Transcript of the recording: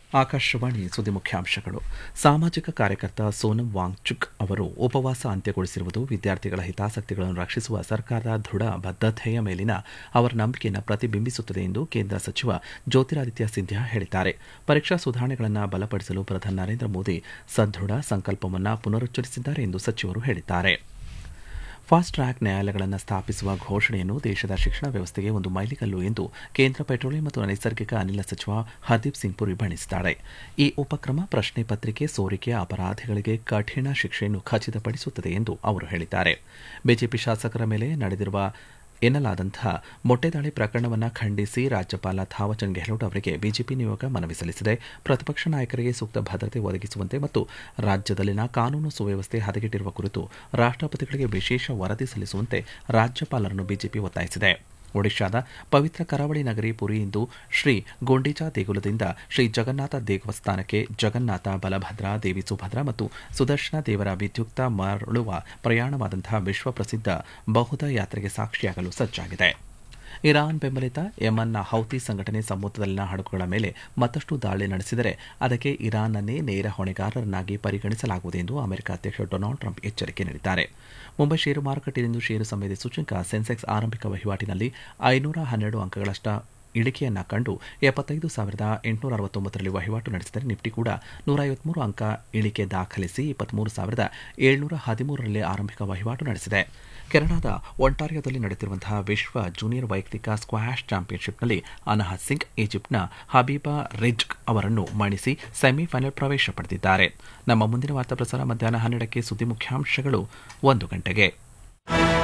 ಆಕಾಶವಾಣಿ ಸುದ್ದಿ ಮುಖ್ಯಾಂಶಗಳು ಸಾಮಾಜಿಕ ಕಾರ್ಯಕರ್ತ ಸೋನಂ ವಾಂಗ್ಚುಕ್ ಅವರು ಉಪವಾಸ ಅಂತ್ಯಗೊಳಿಸಿರುವುದು ವಿದ್ಯಾರ್ಥಿಗಳ ಹಿತಾಸಕ್ತಿಗಳನ್ನು ರಕ್ಷಿಸುವ ಸರ್ಕಾರದ ದೃಢ ಬದ್ಧತೆಯ ಮೇಲಿನ ಅವರ ನಂಬಿಕೆಯನ್ನು ಪ್ರತಿಬಿಂಬಿಸುತ್ತದೆ ಎಂದು ಕೇಂದ್ರ ಸಚಿವ ಜ್ಯೋತಿರಾದಿತ್ಯ ಸಿಂಧ್ಯಾ ಹೇಳಿದ್ದಾರೆ ಪರೀಕ್ಷಾ ಸುಧಾರಣೆಗಳನ್ನು ಬಲಪಡಿಸಲು ಪ್ರಧಾನಿ ನರೇಂದ್ರ ಮೋದಿ ಸದೃಢ ಸಂಕಲ್ಪವನ್ನು ಪುನರುಚ್ಚರಿಸಿದ್ದಾರೆ ಎಂದು ಸಚಿವರು ಹೇಳಿದ್ದಾರೆ ಫಾಸ್ಟ್ ಟ್ರ್ಯಾಕ್ ನ್ಯಾಯಾಲಯಗಳನ್ನು ಸ್ಥಾಪಿಸುವ ಘೋಷಣೆಯನ್ನು ದೇಶದ ಶಿಕ್ಷಣ ವ್ಯವಸ್ಥೆಗೆ ಒಂದು ಮೈಲಿಗಲ್ಲು ಎಂದು ಕೇಂದ್ರ ಪೆಟ್ರೋಲಿಯಂ ಮತ್ತು ನೈಸರ್ಗಿಕ ಅನಿಲ ಸಚಿವ ಹರ್ದೀಪ್ ಸಿಂಗ್ ಪುರಿ ಬಣ್ಣಿಸಿದ್ದಾರೆ ಈ ಉಪಕ್ರಮ ಪ್ರಶ್ನೆ ಪತ್ರಿಕೆ ಸೋರಿಕೆ ಅಪರಾಧಿಗಳಿಗೆ ಕಠಿಣ ಶಿಕ್ಷೆಯನ್ನು ಖಚಿತಪಡಿಸುತ್ತದೆ ಎಂದು ಅವರು ಹೇಳಿದ್ದಾರೆ ಬಿಜೆಪಿ ಶಾಸಕರ ಮೇಲೆ ನಡೆದಿರುವ ಎನ್ನಲಾದಂತಹ ಮೊಟ್ಟೆದಾಳಿ ಪ್ರಕರಣವನ್ನು ಖಂಡಿಸಿ ರಾಜ್ಯಪಾಲ ಥಾವರ್ಚಂದ್ ಗೆಹ್ಲೋಟ್ ಅವರಿಗೆ ಬಿಜೆಪಿ ನಿಯೋಗ ಮನವಿ ಸಲ್ಲಿಸಿದೆ ಪ್ರತಿಪಕ್ಷ ನಾಯಕರಿಗೆ ಸೂಕ್ತ ಭದ್ರತೆ ಒದಗಿಸುವಂತೆ ಮತ್ತು ರಾಜ್ಯದಲ್ಲಿನ ಕಾನೂನು ಸುವ್ಯವಸ್ಥೆ ಹದಗೆಟ್ಟಿರುವ ಕುರಿತು ರಾಷ್ಟಪತಿಗಳಿಗೆ ವಿಶೇಷ ವರದಿ ಸಲ್ಲಿಸುವಂತೆ ರಾಜ್ಯಪಾಲರನ್ನು ಬಿಜೆಪಿ ಒತ್ತಾಯಿಸಿದೆ ಒಡಿಶಾದ ಪವಿತ್ರ ಕರಾವಳಿ ನಗರಿ ಪುರಿ ಇಂದು ಶ್ರೀ ಗೊಂಡಿಚಾ ದೇಗುಲದಿಂದ ಶ್ರೀ ಜಗನ್ನಾಥ ದೇವಸ್ಥಾನಕ್ಕೆ ಜಗನ್ನಾಥ ಬಲಭದ್ರ ದೇವಿ ಸುಭದ್ರ ಮತ್ತು ಸುದರ್ಶನ ದೇವರ ವಿದ್ಯುಕ್ತ ಮರಳುವ ಪ್ರಯಾಣವಾದಂತಹ ವಿಶ್ವ ಪ್ರಸಿದ್ಧ ಬಹುಧ ಯಾತ್ರೆಗೆ ಸಾಕ್ಷಿಯಾಗಲು ಸಜ್ಜಾಗಿದೆ ಇರಾನ್ ಬೆಂಬಲಿತ ಯಮನ್ನ ಹೌತಿ ಸಂಘಟನೆ ಸಮುದ್ರದಲ್ಲಿನ ಹಡಗುಗಳ ಮೇಲೆ ಮತ್ತಷ್ಟು ದಾಳಿ ನಡೆಸಿದರೆ ಅದಕ್ಕೆ ಇರಾನ್ನನ್ನೇ ನೇರ ಹೊಣೆಗಾರರನ್ನಾಗಿ ಪರಿಗಣಿಸಲಾಗುವುದು ಎಂದು ಅಮೆರಿಕ ಅಧ್ಯಕ್ಷ ಡೊನಾಲ್ಡ್ ಟ್ರಂಪ್ ಎಚ್ಚರಿಕೆ ನೀಡಿದ್ದಾರೆ ಮುಂಬೈ ಷೇರು ಮಾರುಕಟ್ಟೆಯಲ್ಲಿಂದು ಷೇರು ಸಂವೇದಿ ಸೂಚ್ಯಂಕ ಸೆನ್ಸೆಕ್ಸ್ ಆರಂಭಿಕ ವಹಿವಾಟಿನಲ್ಲಿ ಐನೂರ ಹನ್ನೆರಡು ಅಂಕಗಳಷ್ಟ ಇಳಿಕೆಯನ್ನ ಕಂಡು ಎಪ್ಪತ್ತೈದು ಸಾವಿರದ ಎಂಟುನೂರ ಅರವತ್ತೊಂಬತ್ತರಲ್ಲಿ ವಹಿವಾಟು ನಡೆಸಿದರೆ ನಿಫ್ಟಿ ಕೂಡ ನೂರ ಐವತ್ಮೂರು ಅಂಕ ಇಳಿಕೆ ದಾಖಲಿಸಿ ಇಪ್ಪತ್ಮೂರು ಸಾವಿರದ ಏಳ್ನೂರ ಹದಿಮೂರರಲ್ಲಿ ಆರಂಭಿಕ ವಹಿವಾಟು ನಡೆಸಿದೆ ಕೆನಡಾದ ಒಂಟಾರಿಯೋದಲ್ಲಿ ನಡೆಯುತ್ತಿರುವಂತಹ ವಿಶ್ವ ಜೂನಿಯರ್ ವೈಯಕ್ತಿಕ ಸ್ಕ್ವಾಷ್ ಚಾಂಪಿಯನ್ಶಿಪ್ನಲ್ಲಿ ಅನಹತ್ ಸಿಂಗ್ ಈಜಿಪ್ಟ್ನ ಹಬೀಬಾ ರಿಜ್ಕ್ ಅವರನ್ನು ಮಣಿಸಿ ಸೆಮಿಫೈನಲ್ ಪ್ರವೇಶ ಪಡೆದಿದ್ದಾರೆ ನಮ್ಮ ಮುಂದಿನ ವಾರ್ತಾ ಪ್ರಸಾರ ಮಧ್ಯಾಹ್ನ ಹನ್ನೆರಡಕ್ಕೆ ಸುದ್ದಿ ಮುಖ್ಯಾಂಶಗಳು ಒಂದು ಗಂಟೆಗೆ